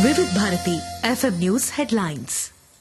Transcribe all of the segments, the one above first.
వివిధ Bharati FM news headlines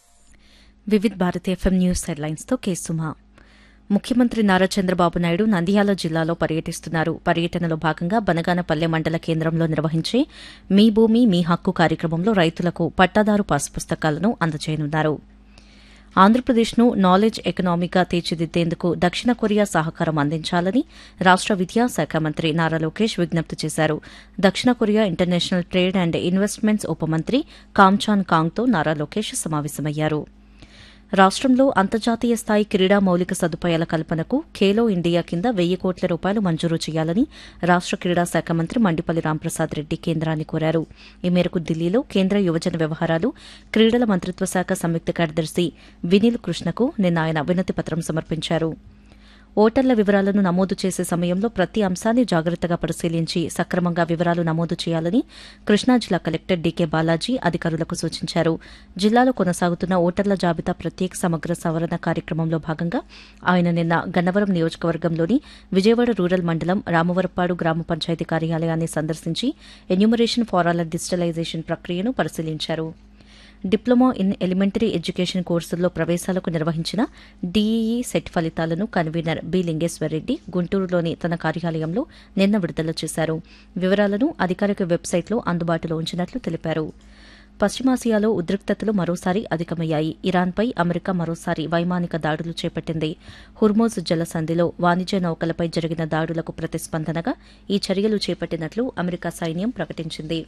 Vividh Bharati FM news హెడ్లైన్స్తో కేసుమా ముఖ్యమంత్రి నారా చంద్రబాబు నాయుడు నంద్యాల జిల్లాలో పర్యటిస్తున్నారు పర్యటనలో భాగంగా బనగానపల్లె మండల కేంద్రంలో నిర్వహించే మీ భూమి మీ హక్కు కార్యక్రమంలో రైతులకు పట్టాదారు పాస్ పుస్తకాలను అందజేయనున్నారు ఆంధ్రప్రదేశ్ను నాలెడ్జ్ ఎకనామీగా తీర్చిదిద్దేందుకు దక్షిణ కొరియా సహకారం అందించాలని రాష్ట విద్యాశాఖ మంత్రి నారా లోకేష్ విజ్ఞప్తి చేశారు దక్షిణ Korea international trade and investments ఉపమంత్రి కామ్చాన్ కాంగ్తో నారా లోకేష్ సమావేశమయ్యారు రాష్టంలో అంతర్జాతీయ స్థాయి క్రీడా మౌలిక సదుపాయాల కల్పనకు ఖేలో ఇండియా కింద వెయ్యి కోట్ల రూపాయలు మంజూరు చేయాలని రాష్ట క్రీడా శాఖ మంత్రి మండిపల్లి రాంప్రసాద్ రెడ్డి కేంద్రాన్ని కోరారు ఈ మేరకు ఢిల్లీలో కేంద్ర యువజన వ్యవహారాలు క్రీడల మంత్రిత్వ శాఖ సంయుక్త కార్యదర్శి వినీల్ కృష్ణకు నిన్న ఆయన వినతి పత్రం సమర్పించారు ఓటర్ల వివరాలను నమోదు చేసే సమయంలో ప్రతి అంశాన్ని జాగ్రత్తగా పరిశీలించి సక్రమంగా వివరాలు నమోదు చేయాలని కృష్ణా జిల్లా కలెక్టర్ డీకే బాలాజీ అధికారులకు సూచించారు జిల్లాలో కొనసాగుతున్న ఓటర్ల జాబితా ప్రత్యేక సమగ్ర సవరణ కార్యక్రమంలో భాగంగా ఆయన నిన్న గన్నవరం నియోజకవర్గంలోని విజయవాడ రూరల్ మండలం రామవరపాడు గ్రామ పంచాయతీ కార్యాలయాన్ని సందర్శించి ఎన్యూమరేషన్ ఫారాల డిజిటలైజేషన్ ప్రక్రియను పరిశీలించారు డిప్లొమా ఇన్ ఎలిమెంటరీ ఎడ్యుకేషన్ కోర్సుల్లో ప్రవేశాలకు నిర్వహించిన డీఈఈ సెట్ ఫలితాలను కన్వీనర్ బి లింగేశ్వరరెడ్డి గుంటూరులోని తన కార్యాలయంలో నిన్న విడుదల చేశారు వివరాలను అధికారిక వెబ్సైట్లో అందుబాటులో ఉంచినట్లు తెలిపారు పశ్చిమాసియాలో ఉద్రిక్తతలు మరోసారి అధికమయ్యాయి ఇరాన్పై అమెరికా మరోసారి వైమానిక దాడులు చేపట్టింది హుర్మోజ్ జలసంధిలో వాణిజ్య నౌకలపై జరిగిన దాడులకు ప్రతిస్పందనగా ఈ చర్యలు చేపట్టినట్లు అమెరికా సైన్యం ప్రకటించింది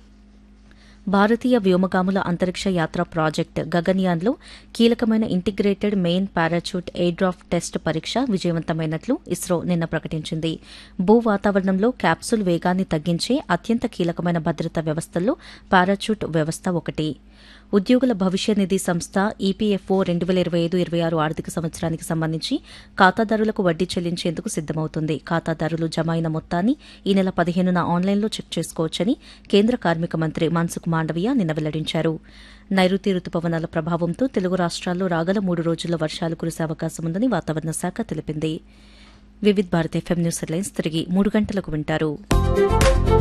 భారతీయ వ్యోమగాముల అంతరిక్ష యాత్ర ప్రాజెక్ట్ గగన్యాన్లో కీలకమైన integrated main parachute airdrop test పరీక్ష విజయవంతమైనట్లు ఇస్రో నిన్న ప్రకటించింది భూ వాతావరణంలో క్యాప్సూల్ వేగాన్ని తగ్గించే అత్యంత కీలకమైన భద్రతా వ్యవస్థల్లో పారాచూట్ వ్యవస్థ ఒకటి ఉద్యోగుల భవిష్య నిధి సంస్థ ఈపీఎఫ్ఓ రెండు వేల ఇరవై ఐదు ఇరవై ఆరు ఆర్థిక సంవత్సరానికి సంబంధించి ఖాతాదారులకు వడ్డీ చెల్లించేందుకు సిద్దమవుతుంది ఖాతాదారులు జమ అయిన మొత్తాన్ని ఈ నెల పదిహేనున ఆన్లైన్లో చెక్ చేసుకోవచ్చని కేంద్ర కార్మిక మంత్రి మన్సుఖ్ మాండవీయ నిన్న వెల్లడించారు నైరుతి రుతుపవనాల ప్రభావంతో తెలుగు రాష్ట్రాల్లో రాగల మూడు రోజుల్లో వర్షాలు కురిసే అవకాశం ఉందని వాతావరణ శాఖ తెలిపింది Vividh Bharat FM news headlines తిరిగి మూడు గంటలకు వింటారు